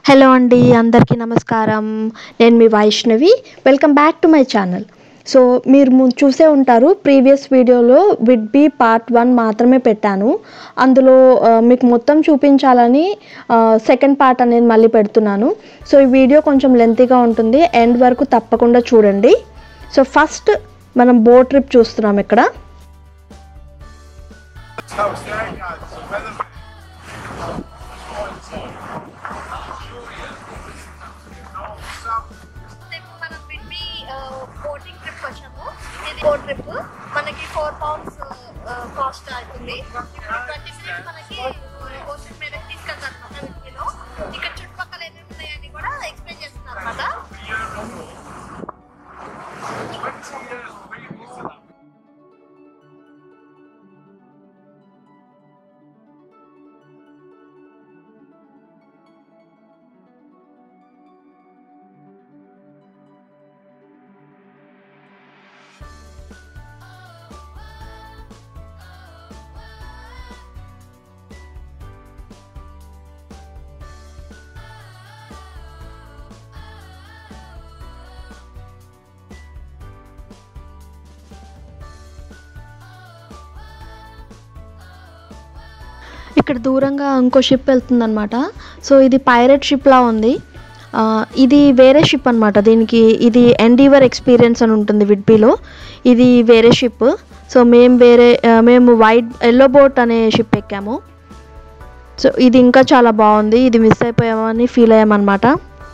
hello అండి అందరికీ నమస్కారం నేను మీ Vaishnavi welcome back to my channel so మీరు ము- చూసే ఉంటారు ప్రీవియస్ వీడియోలో విడ్ బి పార్ట్ వన్ మాత్రమే పెట్టాను అందులో ఆ, మీకు మొత్తం చూపించాలని సెకండ్ పార్ట్ అనేది మళ్ళీ పెడుతున్నాను సో ఈ వీడియో కొంచెం లెంతీగా ఉంటుంది ఎండ్ వరకు తప్పకుండా చూడండి సో ఫస్ట్ మనం బోట్ ట్రిప్ చూస్తున్నాం ఇక్కడ ఇప్పుడు మనం విడ్బి బోటింగ్ ట్రిప్ వచ్చాము ఇది బోట్ ట్రిప్ మనకి ఫోర్ పౌండ్స్ కాస్ట్ అవుతుంది ఇప్పుడు ట్వంటీ మినిట్స్ మనకి ఓషన్ మీద తీసుకెళ్తారు అనమాట విడ్బిలో ఇక్కడ చుట్టుపక్కల ఏమేమి ఉన్నాయని కూడా ఎక్స్ప్లెయిన్ చేస్తున్నారు అనమాట ఇక్కడ దూరంగా ఇంకో షిప్ వెళ్తుందన్నమాట సో ఇది పైరెట్ షిప్ లా ఉంది ఆ, ఇది వేరే షిప్ అన్నమాట దీనికి ఇది ఎండీవర్ ఎక్స్పీరియన్స్ అని ఉంటుంది విడ్బీలో ఇది వేరే షిప్ సో మేము వేరే ఆ, మేము వైట్ ఎల్లో బోట్ అనే షిప్ ఎక్కాము సో ఇది ఇంకా చాలా బాగుంది ఇది మిస్ అయిపోయామని ఫీల్ అయ్యామన్నమాట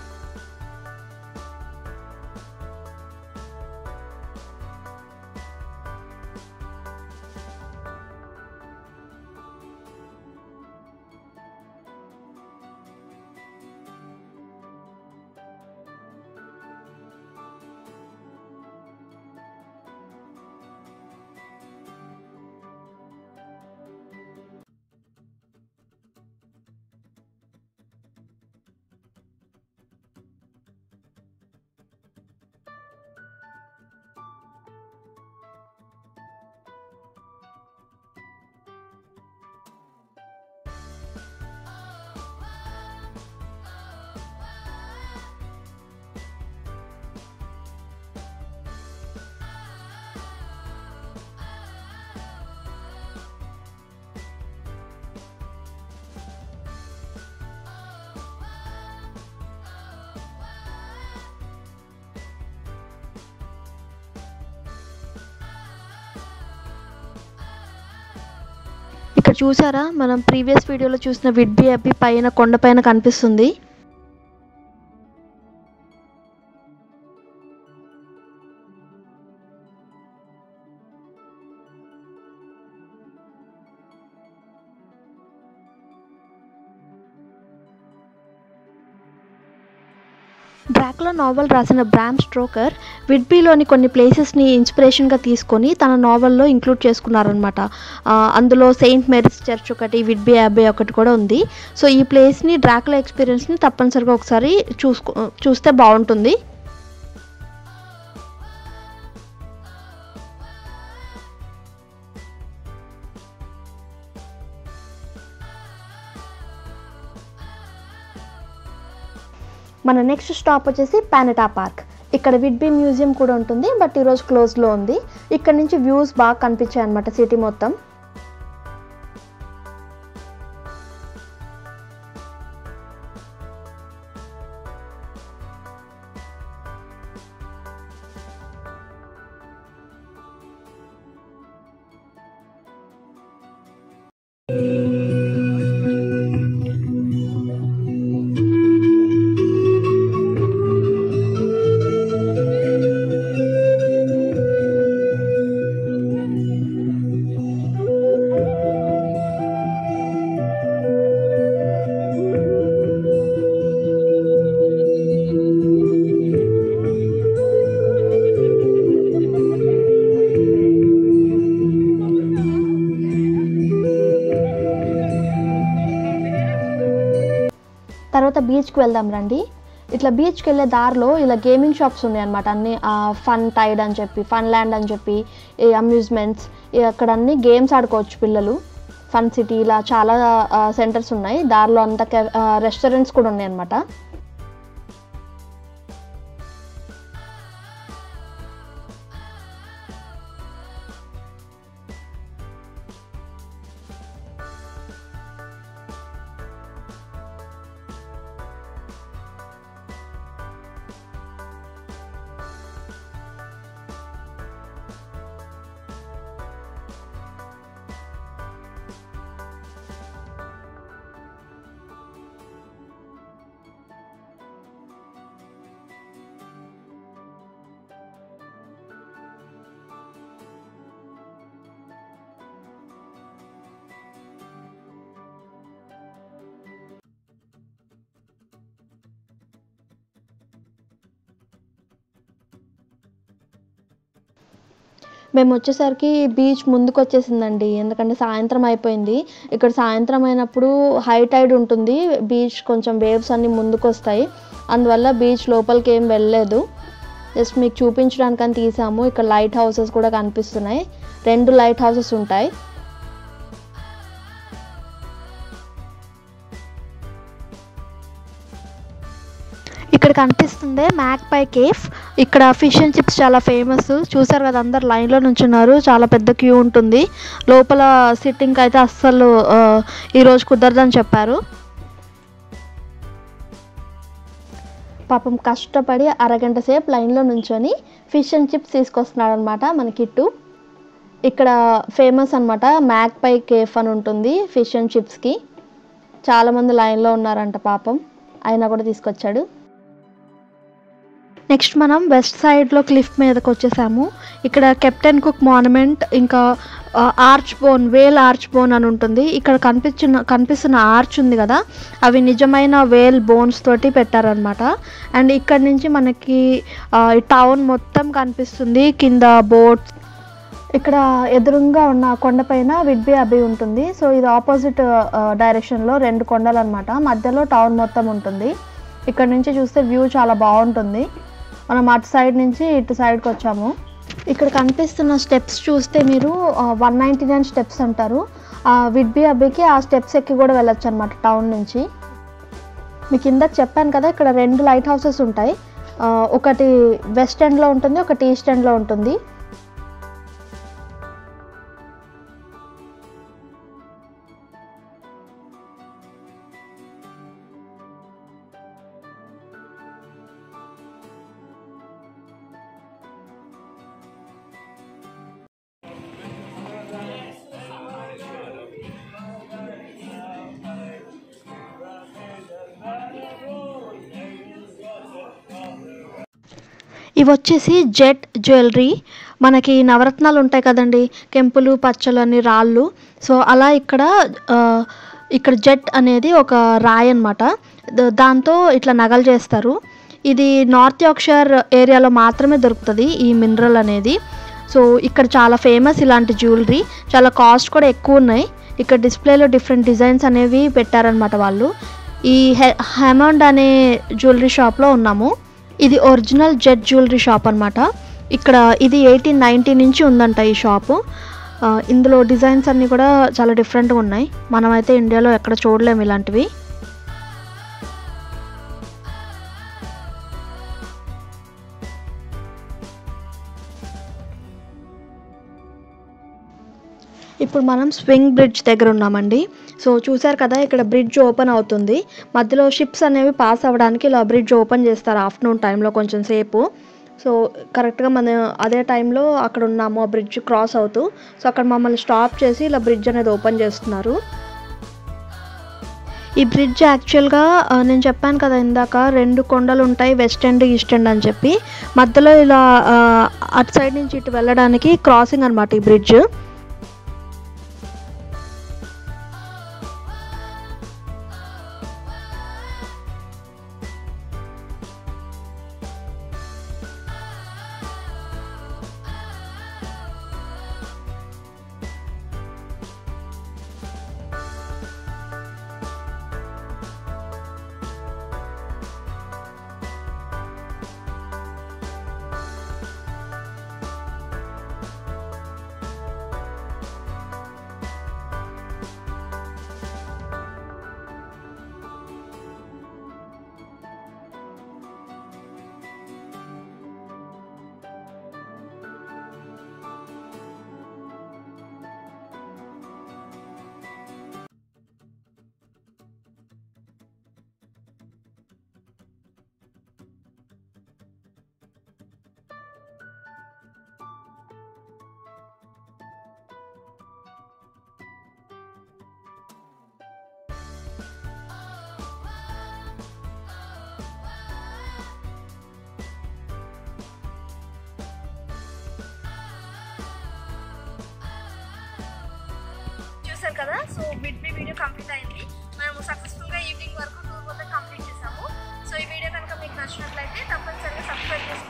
ఇక్కడ చూసారా మనం ప్రీవియస్ వీడియోలో చూసిన విడ్బీ అబ్బి పైన కొండపైన కనిపిస్తుంది డ్రాకులా నావల్ రాసిన బ్రామ్ స్ట్రోకర్ విడ్బీలోని కొన్ని ప్లేసెస్ని ఇన్స్పిరేషన్గా తీసుకొని తన నావల్లో ఇంక్లూడ్ చేసుకున్నారనమాట అందులో సెయింట్ మేరీస్ చర్చ్ ఒకటి విడ్బీ అబ్బే ఒకటి కూడా ఉంది సో ఈ ప్లేస్ని డ్రాకులా ఎక్స్పీరియన్స్ని తప్పనిసరిగా ఒకసారి చూసుకో చూస్తే బాగుంటుంది మన నెక్స్ట్ స్టాప్ వచ్చేసి పానటా పార్క్ ఇక్కడ విడ్బీ మ్యూజియం కూడా ఉంటుంది బట్ ఈరోజు క్లోజ్లో ఉంది ఇక్కడ నుంచి వ్యూస్ బాగా కనిపించాయి అనమాట సిటీ మొత్తం తర్వాత బీచ్కి వెళ్దాం రండి ఇట్లా బీచ్కి వెళ్ళే దారిలో ఇలా గేమింగ్ షాప్స్ ఉన్నాయి అనమాట అన్ని ఫన్ టైడ్ అని చెప్పి ఫన్ ల్యాండ్ అని చెప్పి ఈ అమ్యూజ్మెంట్స్ అక్కడ అన్ని గేమ్స్ ఆడుకోవచ్చు పిల్లలు ఫన్ సిటీ ఇలా చాలా సెంటర్స్ ఉన్నాయి దారిలో అంతా రెస్టారెంట్స్ కూడా ఉన్నాయి అనమాట మేము వచ్చేసరికి బీచ్ ముందుకు వచ్చేసిందండి ఎందుకంటే సాయంత్రం అయిపోయింది ఇక్కడ సాయంత్రం అయినప్పుడు హై టైడ్ ఉంటుంది బీచ్ కొంచెం వేవ్స్ అన్నీ ముందుకు వస్తాయి అందువల్ల బీచ్ లోపలికి ఏం వెళ్ళలేదు జస్ట్ మీకు చూపించడానికని తీసాము ఇక్కడ లైట్ హౌసెస్ కూడా కనిపిస్తున్నాయి రెండు లైట్ హౌసెస్ ఉంటాయి ఇక్కడ కనిపిస్తుంది మ్యాక్ పై కేఫ్ ఇక్కడ ఫిష్ అండ్ చిప్స్ చాలా ఫేమస్ చూసారు కదా అందరు లైన్లో నుంచున్నారు చాలా పెద్ద క్యూ ఉంటుంది లోపల సిట్టింగ్ అయితే అస్సలు ఆ, ఈరోజు కుదరదని చెప్పారు పాపం కష్టపడి అరగంట సేపు లైన్లో నుంచొని ఫిష్ అండ్ చిప్స్ తీసుకొస్తున్నాడు అనమాట మన కిట్టు ఇక్కడ ఫేమస్ అనమాట మ్యాక్ పై కేఫ్ అని ఉంటుంది ఫిష్ అండ్ చిప్స్కి చాలామంది లైన్లో ఉన్నారంట పాపం అయినా కూడా తీసుకొచ్చాడు నెక్స్ట్ మనం వెస్ట్ సైడ్లో క్లిఫ్ మీదకి వచ్చేసాము ఇక్కడ కెప్టెన్ కుక్ మాన్యుమెంట్ ఇంకా arch bone whale arch bone అని ఉంటుంది ఇక్కడ కనిపించిన కనిపిస్తున్న ఆర్చ్ ఉంది కదా అవి నిజమైన వేల్ బోన్స్ తోటి పెట్టారనమాట అండ్ ఇక్కడ నుంచి మనకి ఆ, ఈ టౌన్ మొత్తం కనిపిస్తుంది కింద బోట్స్ ఇక్కడ ఎదురుగా ఉన్న కొండపైన విడ్బి అబి ఉంటుంది సో ఇది ఆపోజిట్ డైరెక్షన్లో రెండు కొండలు అనమాట మధ్యలో టౌన్ మొత్తం ఉంటుంది ఇక్కడ నుంచి చూస్తే వ్యూ చాలా బాగుంటుంది మనం అటు సైడ్ నుంచి ఇటు సైడ్కి వచ్చాము ఇక్కడ కనిపిస్తున్న స్టెప్స్ చూస్తే మీరు వన్ నైంటీ నైన్ స్టెప్స్ అంటారు విడ్బి అబ్బికి ఆ స్టెప్స్ ఎక్కి కూడా వెళ్ళొచ్చు అనమాట టౌన్ నుంచి మీకు ఇందాక చెప్పాను కదా ఇక్కడ రెండు లైట్ హౌసెస్ ఉంటాయి ఆ, ఒకటి వెస్ట్ ఎండ్లో ఉంటుంది ఒకటి ఈస్ట్ ఎండ్లో ఉంటుంది ఇవి వచ్చేసి జెట్ జ్యువెలరీ మనకి నవరత్నాలు ఉంటాయి కదండి కెంపులు పచ్చలు అని రాళ్ళు సో అలా ఇక్కడ ఆ, ఇక్కడ జెట్ అనేది ఒక రాయి అనమాట దాంతో ఇట్లా నగలు చేస్తారు ఇది నార్త్ యార్క్షైర్ ఏరియాలో మాత్రమే దొరుకుతుంది ఈ మినరల్ అనేది సో ఇక్కడ చాలా ఫేమస్ ఇలాంటి జ్యువెలరీ చాలా కాస్ట్ కూడా ఎక్కువ ఉన్నాయి ఇక్కడ డిస్ప్లేలో డిఫరెంట్ డిజైన్స్ అనేవి పెట్టారనమాట వాళ్ళు ఈ హె హెమండ్ అనే జ్యువెలరీ షాప్లో ఉన్నాము ఇది ఒరిజినల్ జెట్ జ్యువెలరీ షాప్ అనమాట ఇక్కడ ఇది ఎయిటీన్ నైంటీ నుంచి ఉందంట ఈ షాపు ఆ, ఇందులో డిజైన్స్ అన్నీ కూడా చాలా డిఫరెంట్గా ఉన్నాయి మనమైతే ఇండియాలో ఎక్కడ చూడలేము ఇలాంటివి ఇప్పుడు మనం స్వింగ్ బ్రిడ్జ్ దగ్గర ఉన్నామండి సో చూసారు కదా ఇక్కడ బ్రిడ్జ్ ఓపెన్ అవుతుంది మధ్యలో షిప్స్ అనేవి పాస్ అవ్వడానికి ఇలా బ్రిడ్జ్ ఓపెన్ చేస్తారు ఆఫ్టర్నూన్ టైంలో కొంచెం సేపు సో కరెక్ట్గా మన అదే టైంలో అక్కడ ఉన్నాము ఆ బ్రిడ్జ్ క్రాస్ అవుతూ సో అక్కడ మమ్మల్ని స్టాప్ చేసి ఇలా బ్రిడ్జ్ అనేది ఓపెన్ చేస్తున్నారు ఈ బ్రిడ్జ్ యాక్చువల్గా ఆ, నేను చెప్పాను కదా ఇందాక రెండు కొండలు ఉంటాయి వెస్ట్ ఎండ్ ఈస్ట్ ఎండ్ అని చెప్పి మధ్యలో ఇలా ఆ, అటు సైడ్ నుంచి ఇటు వెళ్ళడానికి క్రాసింగ్ అనమాట ఈ బ్రిడ్జ్ కదా సో బిడ్బీ వీడియో కంప్లీట్ అయింది మేము సక్సెస్ఫుల్గా ఈవినింగ్ వరకు టూర్ మొత్తం కంప్లీట్ చేసాము సో ఈ వీడియో కనుక మీకు నచ్చినట్లయితే తప్పనిసరిగా సబ్స్క్రైబ్ చేసుకోండి